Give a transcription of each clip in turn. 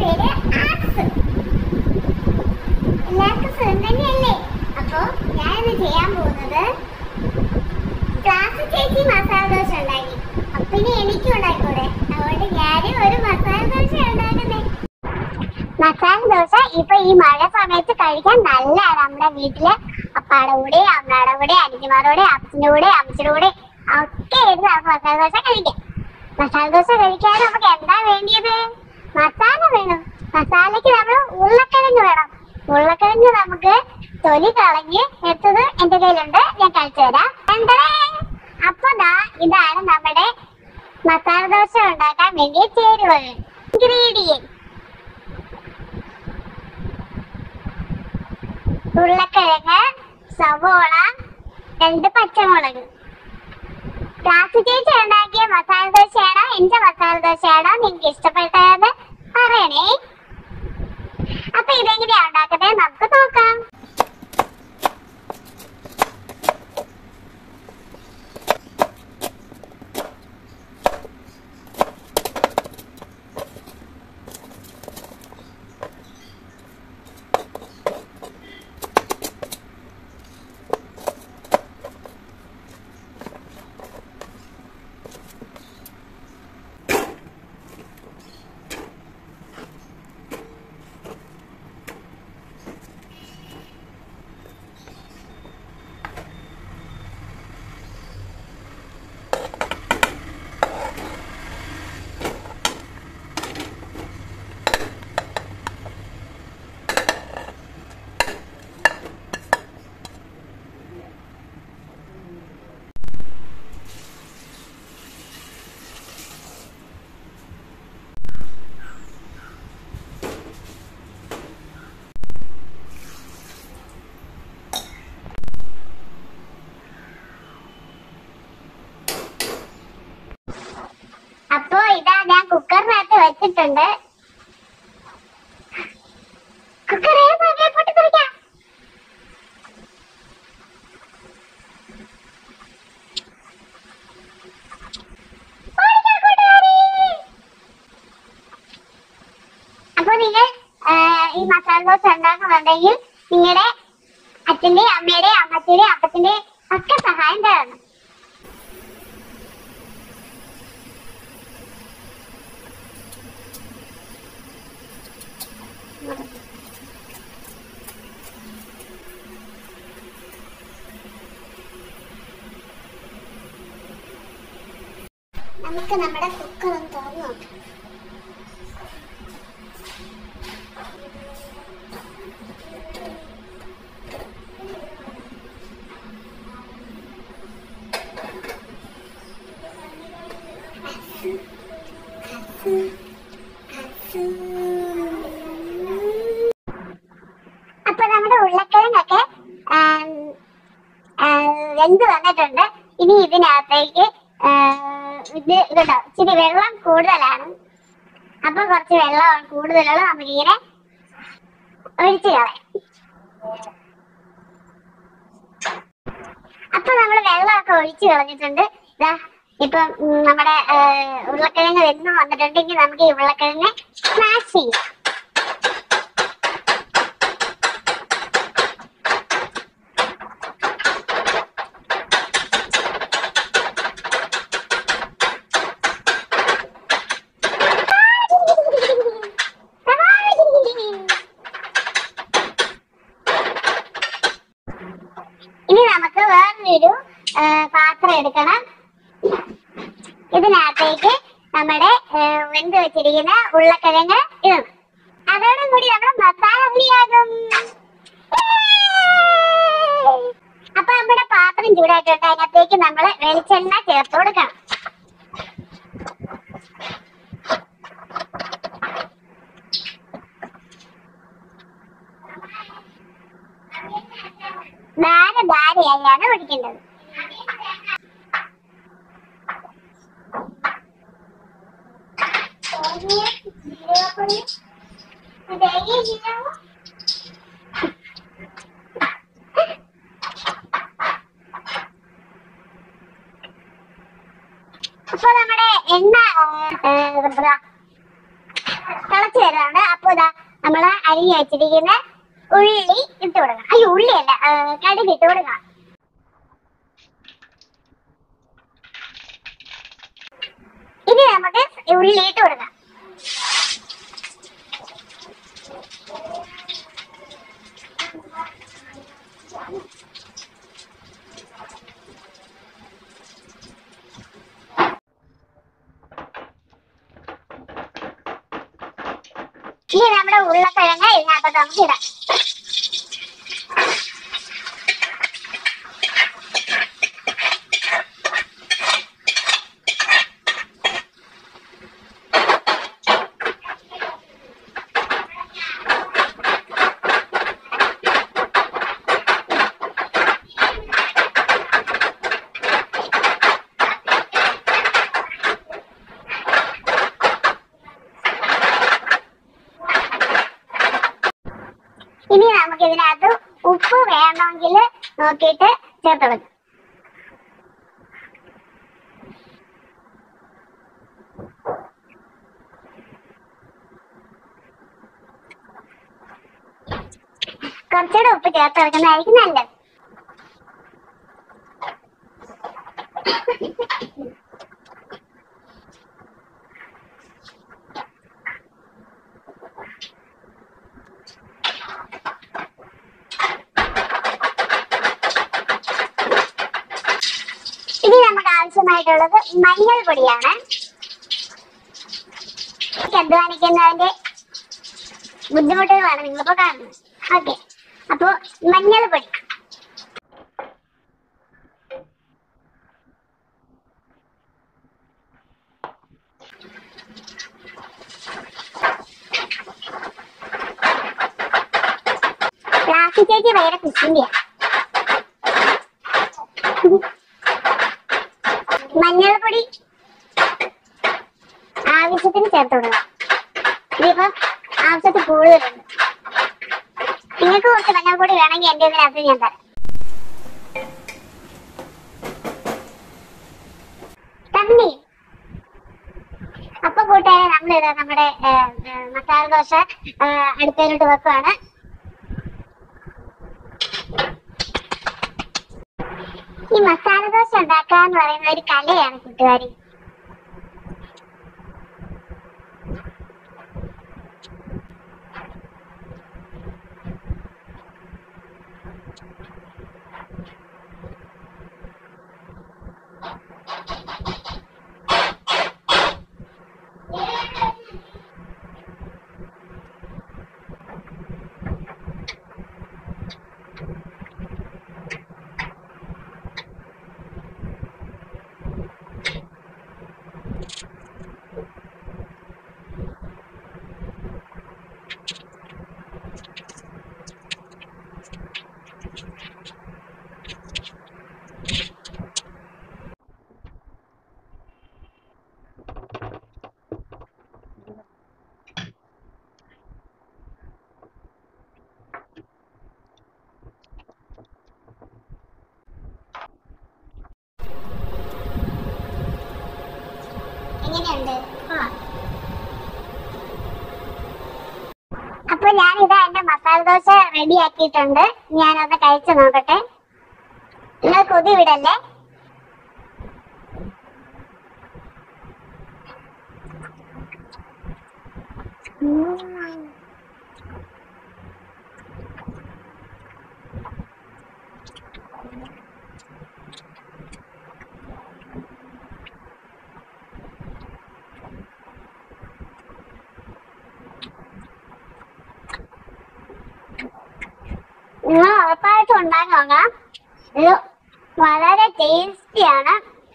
പേര് ആർട്സ് എല്ലാവർക്കും സുഖം തന്നെയല്ലേ അപ്പോ ഞാൻ ഇന്ന് ചെയ്യാൻ പോകുന്നത് ക്ലാസ് ചേച്ചി മസാല ദോശ ഉണ്ടാക്കി അപ്പൊ ഇനി എനിക്കും ഉണ്ടാക്കൂടെ അതുകൊണ്ട് ഞാനും ഒരു മസാല ദോശ ഉണ്ടാക്കുന്നേ മസാല ദോശ ഇപ്പൊ ഈ മഴ സമയത്ത് കഴിക്കാൻ നല്ലതാണ് നമ്മുടെ വീട്ടില് അപ്പാടെ കൂടെ അമ്മയുടെ കൂടെ അനിയന്മാരുടെ അപ്പൻ്റെ കൂടെ അമ്മച്ചിയുടെ കൂടെ ഒക്കെ ഇരുന്ന് നമുക്ക് മസാല ദോശ കഴിക്കാം മസാല ദോശ കഴിക്കാൻ നമുക്ക് എന്താ വേണ്ടിയത് മസാല വേണം മസാലയ്ക്ക് നമ്മൾ ഉരുളക്കിഴങ്ങ് വേണം ഉരുളക്കിഴങ്ങ് നമുക്ക് തൊലി കളഞ്ഞ് എടുത്തത് എന്റെ കയ്യിലുണ്ട് ഞാൻ കഴിച്ചു തരാം കണ്ടേ? അപ്പൊ ദാ ഇതാണ് നമ്മുടെ മസാല ദോശ ഉണ്ടാക്കാൻ വേണ്ടിയ ചേരുവകൾ ഇൻഗ്രീഡിയൻ ഉരുളക്കിഴങ്ങ് സവോള രണ്ട് പച്ചമുളക് ക്ലാസ് ചേച്ചി ഉണ്ടാക്കിയ മസാല ദോശയാണോ എന്റെ മസാല ദോശയാണോ നിങ്ങൾക്ക് ഇഷ്ടപ്പെട്ടത് പറയണേ അപ്പൊ ഇതെങ്ങനെയാ ഉണ്ടാക്കുന്നത് നമുക്ക് നോക്കാം അപ്പൊ ഇതാ ഞാൻ കുക്കറിനകത്ത് വെച്ചിട്ടുണ്ട് കുക്കർ ഏത് സമയം പൊട്ടിത്തെറിക്കാം ഓടിക്കോ കൂട്ടുകാരി. അപ്പൊ നിങ്ങൾ ആ, ഈ മസാല ദോശ ഉണ്ടാക്കുന്നുണ്ടെങ്കിൽ നിങ്ങളുടെ അച്ഛന്റെ അമ്മയുടെ അമ്മച്ചിയുടെ അപ്പത്തിന്റെ ഒക്കെ സഹായം തരണം നമുക്ക് നമ്മുടെ കുക്കർ ഒന്ന് തുറന്നു നോക്കാം അപ്പൊ നമ്മുടെ ഉരുളക്കിഴങ്ങൊക്കെ ആം, ആ, വെന്ത് വന്നിട്ടുണ്ട് ഇനി ഇതിനകത്തേക്ക് ആ, ഇത് ഇതുണ്ടോ ഇച്ചിരി വെള്ളം കൂടുതലാണ് അപ്പൊ കുറച്ച് വെള്ളം കൂടുതലുള്ള നമുക്കിങ്ങനെ ഒഴിച്ചു കളയാം അപ്പൊ നമ്മൾ വെള്ളമൊക്കെ ഒഴിച്ചു കളഞ്ഞിട്ടുണ്ട് ഇതാ ഇപ്പം ഉം, നമ്മുടെ ആ, ഉരുളക്കിഴങ്ങ് വെന്ത് വന്നിട്ടുണ്ടെങ്കിൽ നമുക്ക് ഈ ഉരുളക്കിഴങ്ങ് സ്മാഷ് ചെയ്യാം ഇനി നമുക്ക് വേറൊരു ആ, പാത്രം എടുക്കണം ഇതിനകത്തേക്ക് നമ്മുടെ ആ, വെന്ത് വെച്ചിരിക്കുന്ന ഉരുളക്കിഴങ്ങ് ഇടണം അതോടും കൂടി നമ്മുടെ മസാല റെഡിയാകും അപ്പൊ നമ്മുടെ പാത്രം ചൂടായിട്ടുണ്ട് അതിനകത്തേക്ക് നമ്മൾ വെളിച്ചെണ്ണ ചേർത്ത് കൊടുക്കണം ധാര ധാരയായാണ് ഒഴിക്കേണ്ടത് അപ്പൊ നമ്മുടെ എണ്ണ ആ, ആ, എന്താ, തിളച്ച് വരുന്നുണ്ട് അപ്പൊ ഇതാ നമ്മള് അരിഞ്ഞു വെച്ചിരിക്കുന്ന ഉള്ളി ഇട്ട് കൊടുക്കണം അയ്യോ ഉള്ളിയല്ല ആ, കടുക് ഇട്ട് കൊടുക്കണം ഇനി നമുക്ക് ഉള്ളി ഇട്ട് കൊടുക്കാം ഇനി നമ്മുടെ ഉരുളക്കിഴങ്ങ് ഇതിനകത്തോട്ട് നമുക്ക് ഇടാം ഇനി നമുക്ക് ഇതിനകത്ത് ഉപ്പ് വേണമെങ്കിൽ നോക്കിയിട്ട് ചേർത്ത് കൊടുക്കാം കുറച്ചുകൂടെ ഉപ്പ് ചേർത്ത് കൊടുക്കുന്നതായിരിക്കും നല്ലത് ഇനി നമുക്ക് ആവശ്യമായിട്ടുള്ളത് മഞ്ഞൾ പൊടിയാണ് അധ്വാനിക്കുന്നതിന്റെ ബുദ്ധിമുട്ടുകളാണ് നിങ്ങളിപ്പോ കാണുന്നത് ഓക്കെ അപ്പോ മഞ്ഞൾ പൊടി ക്ലാസ്സിൽ ചേച്ചി ഭയങ്കര കുക്കിന്റെയാ മഞ്ഞൾപ്പൊടി ആവശ്യത്തിന് ചേർത്ത് കൊടുക്കണം ഇതിപ്പം ആവശ്യത്തിൽ കൂടുതലുണ്ട് നിങ്ങൾക്ക് കുറച്ച് മഞ്ഞൾപ്പൊടി വേണമെങ്കിൽ എന്റെ ഇതിനകത്ത് ഞാൻ തരാം തണ്ണി അപ്പൊ കൂട്ടുകാരെ നമ്മളിത് നമ്മുടെ ഏ, ഏ, മസാല ദോശ ഏ, അടുപ്പയിലോട്ട് വെക്കുവാണ് ഈ മസാല ദോശ ഉണ്ടാക്കുക എന്ന് പറയുന്ന ഒരു കലയാണ് കൂട്ടുകാരി എങ്ങനെയുണ്ട് അപ്പൊ ഞാനിതാ എന്റെ മസാല ദോശ റെഡി ആക്കിയിട്ടുണ്ട് ഞാനൊന്ന് കഴിച്ചു നോക്കട്ടെ നിങ്ങൾ കൊതി വിടല്ലേ ഉം. നിങ്ങൾ ഉറപ്പായിട്ടും ഉണ്ടാക്കി നോക്കാം ഇത് വളരെ ടേസ്റ്റിയാണ്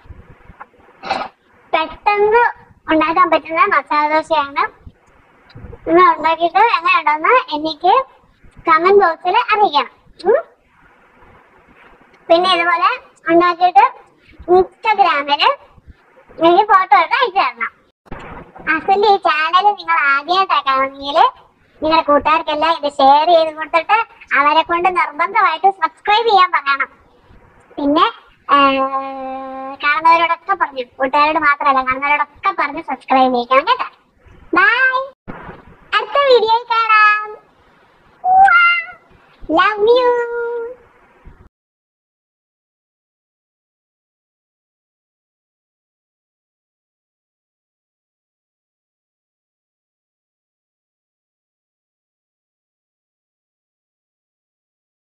പെട്ടെന്ന് ഉണ്ടാക്കാൻ പറ്റുന്ന മസാല ദോശയാണ് നിങ്ങൾ ഉണ്ടാക്കിയിട്ട് എങ്ങനെയുണ്ടെന്ന് എനിക്ക് കമന്റ് ബോക്സിൽ അറിയിക്കണം ഉം. പിന്നെ ഇതുപോലെ ഉണ്ടാക്കിയിട്ട് ഇൻസ്റ്റഗ്രാമില് എനിക്ക് ഫോട്ടോ എടുത്ത് അയച്ചു തരണം അസല് ഈ ചാനൽ നിങ്ങൾ ആദ്യമായിട്ടാണെങ്കിൽ നിങ്ങളുടെ കൂട്ടുകാർക്കെല്ലാം ഇത് ഷെയർ ചെയ്ത് കൊടുത്തിട്ട് അവരെ കൊണ്ട് നിർബന്ധമായിട്ട് സബ്സ്ക്രൈബ് ചെയ്യാൻ പറയണം പിന്നെ ആ, കാണുന്നവരോടൊക്കെ പറഞ്ഞു കൂട്ടുകാരോട് മാത്രമല്ല കാണുന്നവരോടൊക്കെ പറഞ്ഞ് സബ്സ്ക്രൈബ് ചെയ്യിക്കണം കേട്ടോ ബൈ വീഡിയോയിൽ കാണാം ലവ് യു